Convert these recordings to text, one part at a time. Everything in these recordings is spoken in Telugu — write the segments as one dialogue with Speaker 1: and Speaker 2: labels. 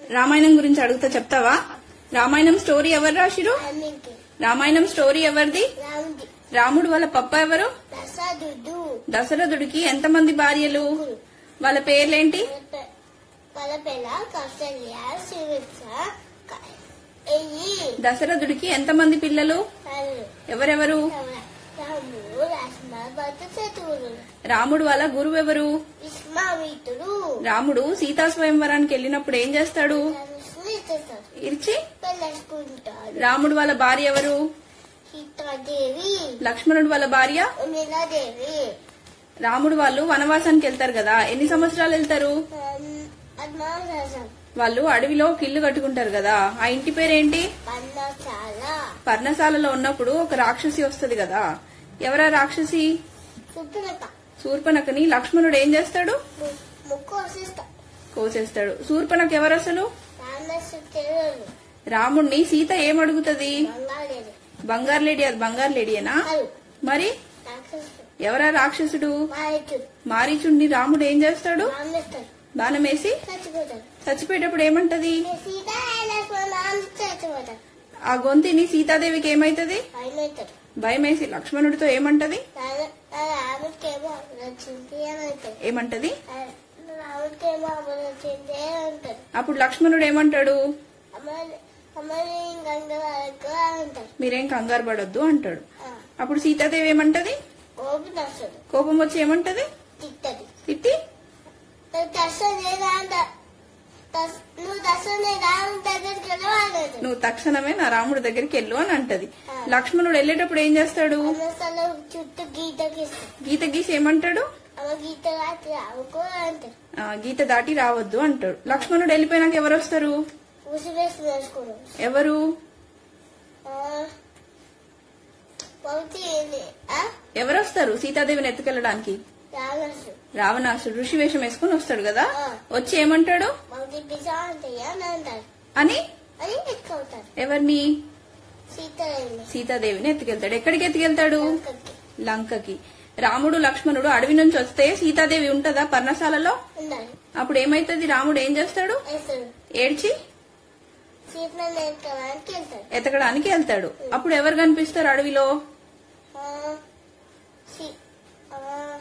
Speaker 1: రామాయణం గురించి అడుగుతా చెప్తావా రామాయణం స్టోరీ ఎవరు రాసిరు
Speaker 2: అన్నింటి
Speaker 1: రామాయణం స్టోరీ ఎవరిది
Speaker 2: రాముడి
Speaker 1: రాముడు వాళ్ళ పప్ప ఎవరు
Speaker 2: దశదుడు
Speaker 1: దశరథుడికి ఎంతమంది భార్యలు వాళ్ళ పేర్లేంటి
Speaker 2: పలపెల కౌసల్య సువిత్స ఎయ్యి
Speaker 1: దశరథుడికి ఎంతమంది పిల్లలు
Speaker 2: కళ్ళు
Speaker 1: ఎవరెవరు
Speaker 2: రాముడు రాసిన భర్త చతువులు
Speaker 1: రాముడు వాళ్ళ గురువు ఎవరు
Speaker 2: విస్మామితుడు
Speaker 1: రాముడు సీతా స్వయంవరానికి వెళ్ళినప్పుడు ఏం చేస్తాడు
Speaker 2: ధనుస్సును ఇచ్చేస్తాడు
Speaker 1: ఇరిచి
Speaker 2: పెళ్ళేసుకుంటాడు
Speaker 1: రాముడు వాళ్ళ భార్య ఎవరు
Speaker 2: సీతాదేవి
Speaker 1: లక్ష్మణుడు వాళ్ళ భార్య
Speaker 2: ఉమిలాదేవి
Speaker 1: రాముడు వాళ్ళు వనవాసానికి వెళ్తారు కదా ఎన్ని సంవత్సరాలు వెళ్తారు
Speaker 2: పద్మాసం
Speaker 1: వాళ్ళు అడవిలో ఒక ఇల్లు కట్టుకుంటారు కదా ఆ ఇంటి పేరేంటి
Speaker 2: పన్నశాల
Speaker 1: పర్ణశాలలో ఉన్నప్పుడు ఒక రాక్షసి వస్తది కదా ఎవరా రాక్షసి
Speaker 2: సుబ్బనక
Speaker 1: శూర్పణకని లక్ష్మణుడు ఏం చేస్తాడు
Speaker 2: ముక్కు వసిస్తా
Speaker 1: కోసేస్తాడు శూర్పణక ఎవరు అసలు
Speaker 2: రామసు చెరువులు
Speaker 1: రాముణ్ణి సీత ఏం అడుగుతది
Speaker 2: బంగాళేది
Speaker 1: బంగారు లేడీ అది బంగారు లేడీయేనా
Speaker 2: కలు
Speaker 1: మరి
Speaker 2: రాక్షసుడు
Speaker 1: ఎవరా రాక్షసుడు
Speaker 2: మాయచుడు
Speaker 1: మారీచుడిని రాముడు ఏం చేస్తాడు
Speaker 2: రామేస్తాడు
Speaker 1: బాణం వేసి
Speaker 2: చచ్చిపోతాడు
Speaker 1: చచ్చిపోయేటప్పుడు ఏమంటది
Speaker 2: సీత లక్ష్మణ చచ్చిపోతాడు
Speaker 1: ఆ గొంతిని సీతాదేవికి ఏమైతది
Speaker 2: భయమవుతాడు
Speaker 1: భయమేసి లక్ష్మణుడితో ఏమంటది
Speaker 2: రాముడికేమో వచ్చింది అని అంటాడు
Speaker 1: ఏమంటది
Speaker 2: రాముడికేమో వచ్చింది అని అంటాడు
Speaker 1: అప్పుడు లక్ష్మణుడు ఏమంటాడు
Speaker 2: అమలు అమలు గంగ వరకు అని అంటాడు
Speaker 1: మీరేం కంగారు పడొద్దు అంటాడు
Speaker 2: ఆ,
Speaker 1: అప్పుడు సీతాదేవి ఏమంటది
Speaker 2: కోపం నష్టడు
Speaker 1: కోపం వచ్చి ఏమంటది
Speaker 2: తిట్టది
Speaker 1: తిట్టి
Speaker 2: నువ్వు దర్శనం లేదా అంట దర్శ- నువ్వు దర్శనం లేదా అని దగ్గరికి వెళ్ళవాలేదు
Speaker 1: నువ్వు తక్షణమే నా రాముడి దగ్గరికి వెళ్ళు అని అంటది లక్ష్మణుడు వెళ్ళేటప్పుడు ఏం చేస్తాడు
Speaker 2: అమసలు చుట్టూ గీత గీస్తాడు
Speaker 1: గీత గీసి ఏమంటాడు
Speaker 2: అమ్మ గీత రాత్రి ఆవుకో అంటాడు
Speaker 1: ఆ, గీత దాటి రావద్దు అంటాడు లక్ష్మణుడు వెళ్ళిపోయినాక ఎవరు వస్తారు
Speaker 2: ఉసి వేసి వేసుకున్నాడు
Speaker 1: ఎవరు
Speaker 2: పౌతి ఏంది ఆ?
Speaker 1: ఎవరు వస్తారు సీతాదేవిని ఎత్తుకెళ్ళడానికి
Speaker 2: రామసు
Speaker 1: రావణాసుడు ఋషి వేషం వేసుకుని వస్తాడు కదా
Speaker 2: ఆ.
Speaker 1: వచ్చి ఏమంటాడు
Speaker 2: పౌతి పిసా అంటాయి అని అంటారు
Speaker 1: అని
Speaker 2: అని ఎత్తుకుంటారు
Speaker 1: ఎవరిని
Speaker 2: సీతాదేవిని
Speaker 1: సీతాదేవిని ఎత్తుకెళ్తాడు ఎక్కడికి ఎత్తుకెళ్తాడు
Speaker 2: లంకకి
Speaker 1: లంకకి రాముడు లక్ష్మణుడు అడవి నుంచి వస్తే సీతాదేవి ఉంటదా పర్ణశాలలో
Speaker 2: ఉండాలి
Speaker 1: అప్పుడు ఏమైతుంది రాముడు ఏం చేస్తాడు
Speaker 2: వేస్తాడు
Speaker 1: ఏడ్చి
Speaker 2: సీతను ఎత్తుకోవడానికి వెళ్తాడు
Speaker 1: ఎతకడానికి వెళ్తాడు అప్పుడు ఎవరు కనిపిస్తారు అడవిలో
Speaker 2: ఆ, సీ- ఆ,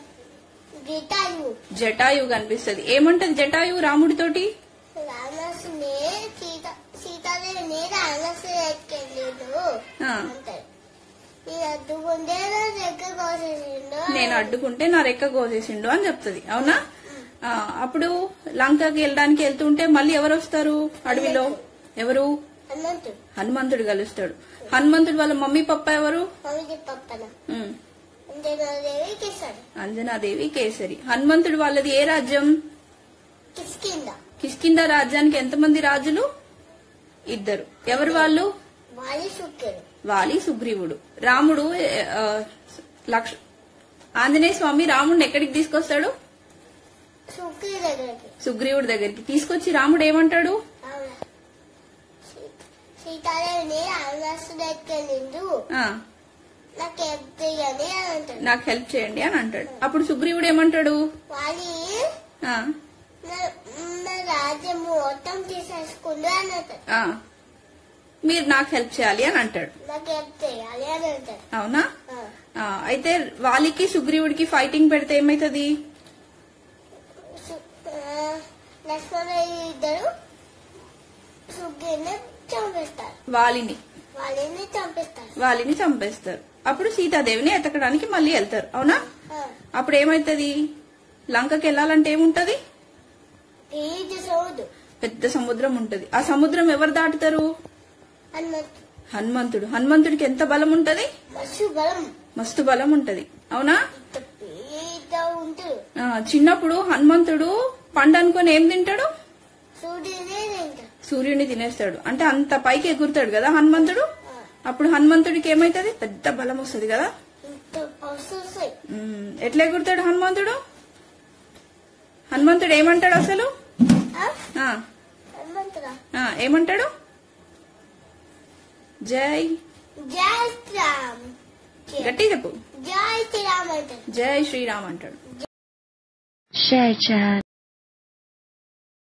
Speaker 2: గీతాయు
Speaker 1: జటాయు కనిపిస్తది ఏమంటది జటాయు రాముడితోటి
Speaker 2: రామసుని సీత సీతాదేవిని రామసు ఎత్తుకెళ్ళిండు
Speaker 1: ఆ,
Speaker 2: అంటాడు నేను అడ్డుకుంటే నా దగ్గర కోసేసిండు
Speaker 1: నేను అడ్డుకుంటే నా రెక్క కోసేసిండు అని చెప్తది అవునా ఆ, అప్పుడు లంకకి వెళ్ళడానికి వెళ్తుంటే మళ్ళీ ఎవరు వస్తారు అడవిలో ఎవరు
Speaker 2: అన్నట్టు
Speaker 1: హనుమంతుడు కలుస్తాడు హనుమంతుడు వాళ్ళ మమ్మీ పప్ప ఎవరు
Speaker 2: మమ్మీ పప్పన
Speaker 1: ఉమ్,
Speaker 2: అంజనాదేవి కిసాడు
Speaker 1: అంజనాదేవి కేసరి హనుమంతుడు వాళ్ళది ఏ రాజ్యం
Speaker 2: కిస్కింద
Speaker 1: కిష్కింద రాజ్యానికి ఎంతమంది రాజులు ఇద్దరు ఎవరు వాళ్ళు
Speaker 2: వాలి సుక్కడు
Speaker 1: వాలి సుగ్రీవుడు రాముడు ఆ, లక్ష ఆంజనేయ స్వామి రాముడిని ఎక్కడికి తీసుకొస్తాడు
Speaker 2: సుక్కి దగ్గరికి
Speaker 1: సుగ్రీవుడి దగ్గరికి తీసుకొచ్చి రాముడు ఏమంటాడు
Speaker 2: అవునా సీ- సీతాదేవిని రామదాసు ఎత్తుకెళ్ళిండు
Speaker 1: ఆ,
Speaker 2: నాకు చెప్తాయని అని అంటాడు
Speaker 1: నాకు హెల్ప్ చేయండి అని అంటాడు అప్పుడు సుగ్రీవుడు ఏమంటాడు
Speaker 2: వాలి
Speaker 1: ఆ,
Speaker 2: నా- నా రాజ్యం మొత్తం తీసేసుకుండు అని అంటాడు
Speaker 1: ఆ, మీరు నాకు హెల్ప్ చేయాలి అని అంటాడు
Speaker 2: నాకు చెప్తాయి అని అంటాడు
Speaker 1: అవునా
Speaker 2: ఆ.
Speaker 1: ఆ, అయితే వాలికి సుగ్రీవుడికి ఫైటింగ్ పెడితే ఏమైతది
Speaker 2: సు- ఆ, లక్ష్మణ ఇద్దరు సుగ్గిని చంపేస్తారు
Speaker 1: వాలిని
Speaker 2: వాళ్ళని చంపేస్తారు
Speaker 1: వాలిని చంపేస్తారు అప్పుడు సీతాదేవిని ఎతకడానికి మళ్ళీ వెళ్తారు అవునా
Speaker 2: ఆ,
Speaker 1: అప్పుడు ఏమైతది లంకకి వెళ్ళాలంటే ఏముంటది
Speaker 2: ఇది సౌదు
Speaker 1: పెద్ద సముద్రం ఉంటది ఆ సముద్రం ఎవరు దాటుతారు
Speaker 2: అన్నట్టు
Speaker 1: హనుమంతుడు హనుమంతుడికి ఎంత బలం ఉంటది
Speaker 2: మస్తు బలం
Speaker 1: మస్తు బలం ఉంటది అవునా
Speaker 2: ఇంత పెద్ద ఉంటాడు
Speaker 1: ఆ, చిన్నప్పుడు హనుమంతుడు పండు అనుకొని ఏం తింటాడు
Speaker 2: సూర్యుడే తింటాడు
Speaker 1: సూర్యుడిని తినేస్తాడు అంటే అంత పైకి ఎగురుతాడు కదా హనుమంతుడు అప్పుడు హనుమంతుడికి ఏమైతది పెద్ద బలం వస్తుంది కదా
Speaker 2: ఇంత పౌసు వస్తాయి
Speaker 1: ఉమ్, ఎట్లా ఎగురుతాడు హనుమంతుడు హనుమంతుడు ఏమంటాడు అసలు
Speaker 2: ఆ?
Speaker 1: ఆ,
Speaker 2: హనుమంతుడా
Speaker 1: ఆ, ఏమంటాడు జై
Speaker 2: జై శ్రీరామ్
Speaker 1: గట్టి చెప్పు
Speaker 2: జై శ్రీరామ్ అంటాడు
Speaker 1: జై శ్రీరామ్ అంటాడు
Speaker 3: Share chat.